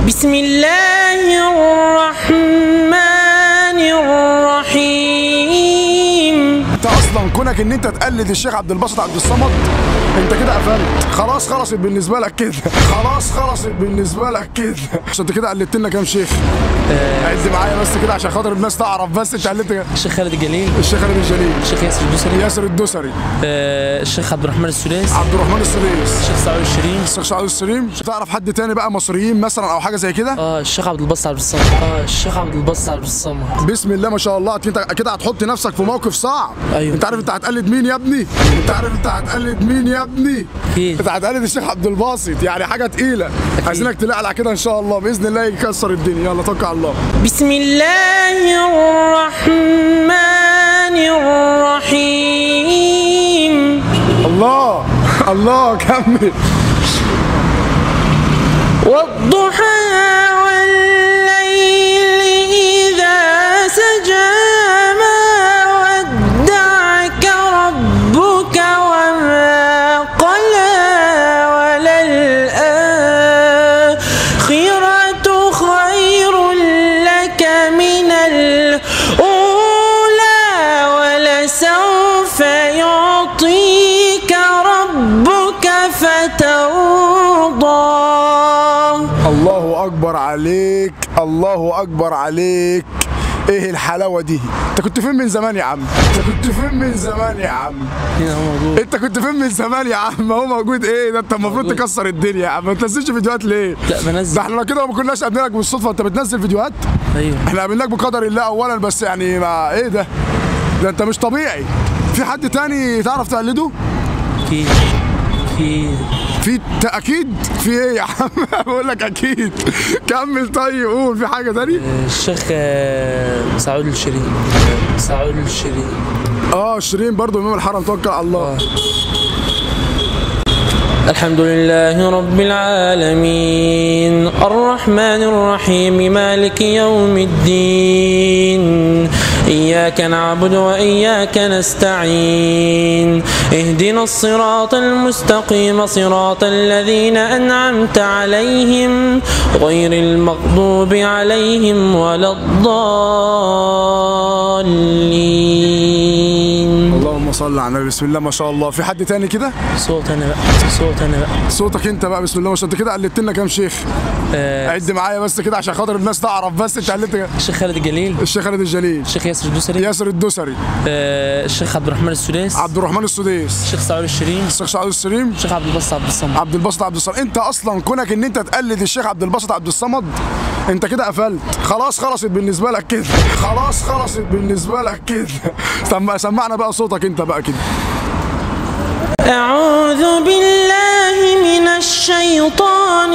بسم الله الرحمن الرحيم انت اصلا كونك ان انت تقلد الشيخ عبد الباسط عبد الصمد انت كده قفلت خلاص خلصت بالنسبه لك كده خلاص خلصت بالنسبه لك كده عشان انت كده قلدت لنا كام شيخ عد معايا بس كده عشان خاطر الناس تعرف بس انت قلدت كام. الشيخ خالد الجليل الشيخ خالد الجليل الشيخ ياسر الدوسري ياسر الدوسري آه، الشيخ عبد الرحمن السداس عبد الرحمن السديس الشيخ سعود الشريف الشيخ سعود السليم تعرف حد تاني بقى مصريين مثلا او حاجه زي كده اه الشيخ عبد الباسط عبد الصمد اه الشيخ عبد الباسط عبد الصمد بسم الله ما شاء الله انت كده هتحط نفسك في موقف صعب أيوة. انت عارف انت هتقلد مين يا ابني انت عارف انت هتقلد مين يا ابني أكيد. انت هتقلد الشيخ عبد الباسط يعني حاجه تقيله عايزينك تلعلع كده ان شاء الله باذن الله يكسر الدنيا يلا توكل على الله بسم الله الرحمن الرحيم الله الله كمل والضحى والليل إذا سجى ما ودعك ربك وما قلى وللآخرة خير لك من الأولى ولسوف يعطيك ربك فترضى الله اكبر عليك الله اكبر عليك ايه الحلاوه دي انت كنت فين من زمان يا عم انت كنت فين من زمان يا عم هنا هو موجود انت كنت فين من زمان يا عم هو موجود ايه ده انت المفروض موجود. تكسر الدنيا يا عم ما تنزلش فيديوهات ليه لا بنزل ده احنا لو كده ما كناش قابلينك بالصدفه انت بتنزل فيديوهات ايوه احنا قابلناك بقدر الله اولا بس يعني ما ايه ده ده انت مش طبيعي في حد تاني تعرف تقلده في في في ت- اكيد في ايه يا عم بقول لك اكيد كمل طيب قول في حاجه تاني الشيخ آه، سعود الشريف سعود الشريف اه شيرين برضو امام الحرم توكل على الله الحمد لله رب العالمين الرحمن الرحيم مالك يوم الدين إياك نعبد وإياك نستعين اهدنا الصراط المستقيم صراط الذين أنعمت عليهم غير المغضوب عليهم ولا الضالين اللهم صل على النبي بسم الله ما شاء الله في حد تاني كده صوت أنا بقى صوت أنا بقى صوتك انت بقى بسم الله ما شاء الله انت كده قلدت لنا كام شيخ آه، عد معايا بس كده عشان خاطر الناس تعرف بس انت قلدت كام الشيخ خالد الجليل الشيخ خالد الجليل الشيخ ياسر الدوسري ياسر الدوسري آه، الشيخ عبد الرحمن السداس عبد الرحمن السديس الشيخ سعود الشريف الشيخ سعود السليم الشيخ عبد الباسط عبد الصمد عبد الباسط عبد الصمد انت اصلا كونك ان انت تقلد الشيخ عبد الباسط عبد الصمد انت كده قفلت خلاص خلصت بالنسبه لك كده خلاص خلصت بالنسبه لك كده سمع سمعنا بقى صوتك انت بقى كده أعوذ بالله من الشيطان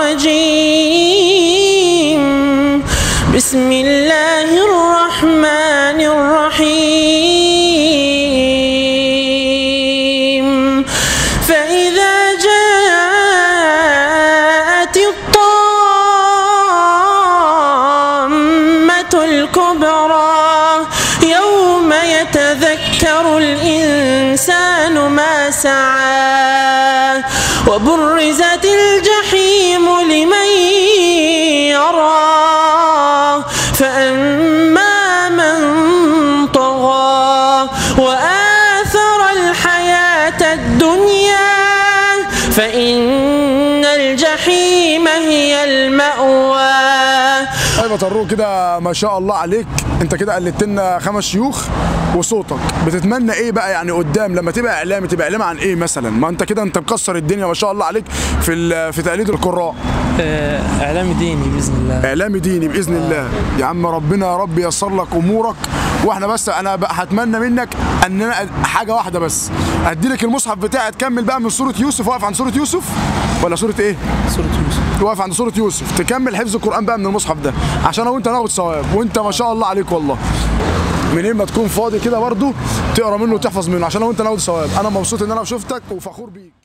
الرجيم بسم الله الرحمن الرحيم فإذا جاءت الطامة الكبرى يوم يتذكر الإنسان ما سعى وبرزت الجحيم لمن يرى فأما من طغى وآثر الحياة الدنيا فإن الجحيم هي المأوى طيب يا طروق كده ما شاء الله عليك انت كده قلدت لنا خمس شيوخ وصوتك بتتمنى ايه بقى يعني قدام لما تبقى اعلامي تبقى اعلامي عن ايه مثلا ما انت كده انت مكسر الدنيا ما شاء الله عليك في ال- في تقليد القراء إعلام ديني بإذن الله اعلامي ديني باذن الله يا عم ربنا يا رب ييسر لك امورك واحنا بس انا بقى هتمنى منك ان انا حاجه واحده بس ادي لك المصحف بتاعي تكمل بقى من سوره يوسف واقف عند سوره يوسف ولا سوره ايه سورة يوسف واقف عند سوره يوسف تكمل حفظ القران بقى من المصحف ده عشان انا وانت ناخد ثواب وانت ما شاء الله عليك والله منين ما تكون فاضي كده برضو تقرا منه وتحفظ منه عشان انا وانت ناخد ثواب انا مبسوط ان انا شفتك وفخور بيك